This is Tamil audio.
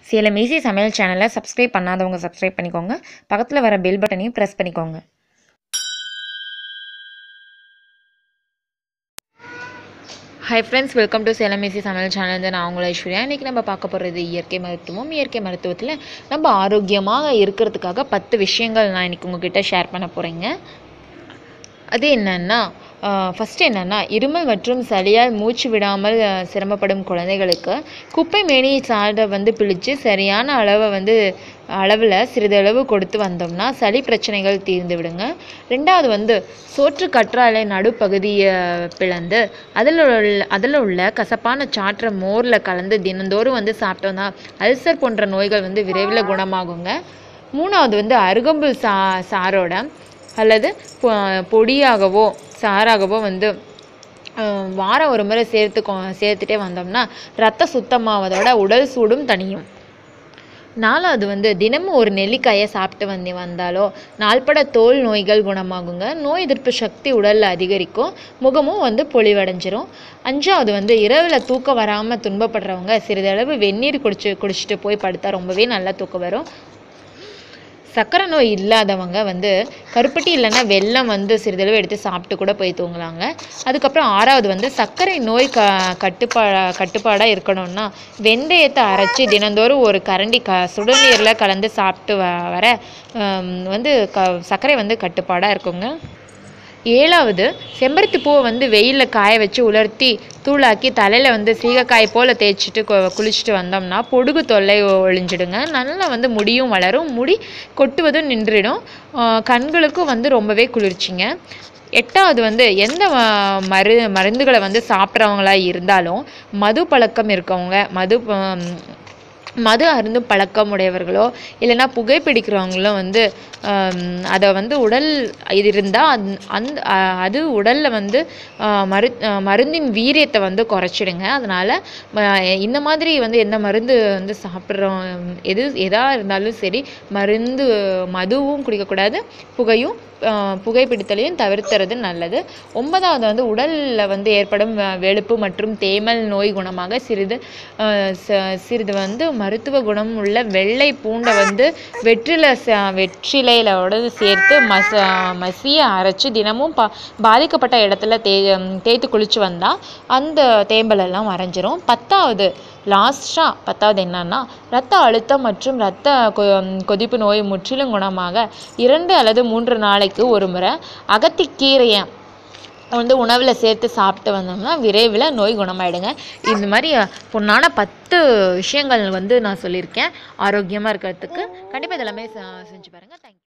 சேலம் ஈஸி சமையல் சேனலை சப்ஸ்கிரைப் பண்ணாதவங்க சப்ஸ்கிரைப் பண்ணிக்கோங்க பக்கத்தில் வர பெல் பட்டனையும் ப்ரெஸ் பண்ணிக்கோங்க hi friends welcome to Salem easy சமையல் சேனல் வந்து நான் உங்களை ஐஸ்வர்யா இன்றைக்கி நம்ம பார்க்க போகிறது இயற்கை மருத்துவம் இயற்கை மருத்துவத்தில் நம்ம ஆரோக்கியமாக இருக்கிறதுக்காக பத்து விஷயங்கள் நான் இன்றைக்கி உங்ககிட்ட ஷேர் பண்ண போகிறேங்க அது என்னன்னா ஃபஸ்ட்டு என்னென்னா இருமல் மற்றும் சளியால் மூச்சு விடாமல் அஹ், சிரமப்படும் குழந்தைகளுக்கு குப்பை மேனி சாறை வந்து பிழித்து சரியான அளவை வந்து அளவில் சிறிதளவு கொடுத்து வந்தோம்னா சளி பிரச்சனைகள் தீர்ந்து விடுங்க ரெண்டாவது வந்து சோற்று கற்றாழை நடுப்பகுதியை பிளந்து அதில் உள்ள அதில் உள்ள கசப்பான சாற்றை மோரில் கலந்து தினந்தோறும் வந்து சாப்பிட்டோம்னா அல்சர் போன்ற நோய்கள் வந்து விரைவில் குணமாகுங்க மூணாவது வந்து அருகம்புல் சா சாரோட அல்லது பொ- பொடியாகவோ சாராகவோ வந்து அஹ், வாரம் ஒரு முறை சேர்த்து சேர்த்துட்டே வந்தோம்னா ரத்த சுத்தமாவதோட உடல் சூடும் தணியும் நாலாவது வந்து தினமும் ஒரு நெல்லிக்காயை சாப்பிட்டு வந்து வந்தாலோ நாள்பட தோல் நோய்கள் குணமாகுங்க நோய் எதிர்ப்பு சக்தி உடலில் அதிகரிக்கும் முகமும் வந்து பொலிவடைஞ்சிரும் அஞ்சாவது வந்து இரவில் தூக்கம் வராமல் துன்பப்படுறவங்க சிறிதளவு வெந்நீர் குடிச்சு குடிச்சிட்டு போய் படுத்தா ரொம்பவே நல்லா தூக்கம் வரும் சர்க்கரை நோய் இல்லாதவங்க வந்து கருப்பட்டி இல்லைன்னா வெல்லம் வந்து சிறிதளவு எடுத்து சாப்பிட்டு கூட போய் தூங்கலாங்க அதுக்கப்புறம் ஆறாவது வந்து சர்க்கரை நோய் க கட்டுப்பா கட்டுப்பாடாக இருக்கணும்னா வெந்தயத்தை அரைச்சி தினந்தோறும் ஒரு கரண்டி க சுடுநீரில் கலந்து சாப்பிட்டு வ வர ஹம், வந்து க சர்க்கரை வந்து கட்டுப்பாடாக இருக்குங்க ஏழாவது செம்பருத்தி பூவை வந்து வெயிலில் காய வச்சு உலர்த்தி தூளாக்கி தலையில் வந்து சீகக்காய் போல் தேய்ச்சிட்டு கு- குளிச்சுட்டு வந்தோம்னா பொடுகு தொல்லை ஒ- ஒழிஞ்சிடுங்க நல்லா வந்து முடியும் வளரும் முடி கொட்டுவதும் நின்றுடும் ஆஹ் கண்களுக்கும் வந்து ரொம்பவே குளிர்ச்சிங்க எட்டாவது வந்து எந்த ம- மரு மருந்துகளை வந்து சாப்பிட்றவங்களா இருந்தாலும் மது பழக்கம் இருக்கவங்க மது ஆம், மது அருந்தும் பழக்கம் உடையவர்களோ இல்லைன்னா புகைப்பிடிக்கிறவங்களோ வந்து ஆம், அதை வந்து உடல் இது இருந்தால் அந் அந்த அ- அது உடலில் வந்து ஆ, மரு ஆ, மருந்தின் வீரியத்தை வந்து குறைச்சிடுங்க அதனால் இந்த மாதிரி வந்து எந்த மருந்து வந்து சாப்பிட்றோம் எது எதாக இருந்தாலும் சரி மருந்து மதுவும் குடிக்கக்கூடாது புகையும் ஆ, புகைப்பிடித்தலையும் தவிர்த்துறது நல்லது ஒன்பதாவது வந்து உடலில் வந்து ஏற்படும் அ, வெளுப்பு மற்றும் தேமல் நோய் குணமாக சிறிது ஆ, ச- சிறிது வந்து மருத்துவ குணம் உள்ள வெள்ளை பூண்டை வந்து வெற்றிலை ச- வெற்றிலையிலோட சேர்த்து மச மசிய அரைச்சி தினமும் பா பாதிக்கப்பட்ட இடத்துல தே தேய்த்து குளிச்சு வந்தால் அந்த தேம்பல் எல்லாம் மறைஞ்சிரும் பத்தாவது லாஸ்ட்டாக பத்தாவது என்னன்னா இரத்த அழுத்தம் மற்றும் இரத்த கொ- கொதிப்பு நோய் முற்றிலும் குணமாக இரண்டு அல்லது மூன்று நாளைக்கு ஒரு முறை அகத்திக்கீரையை வந்து உணவில் சேர்த்து சாப்பிட்டு வந்தோம்னா விரைவில் நோய் குணமாயிடுங்க இந்த மாதிரி பொண்ணான பத்து விஷயங்கள் வந்து நான் சொல்லியிருக்கேன் ஆரோக்கியமாக இருக்கிறதுக்கு கண்டிப்பாக இதெல்லாமே செ- செஞ்சு பாருங்கள் தேங்க்யூ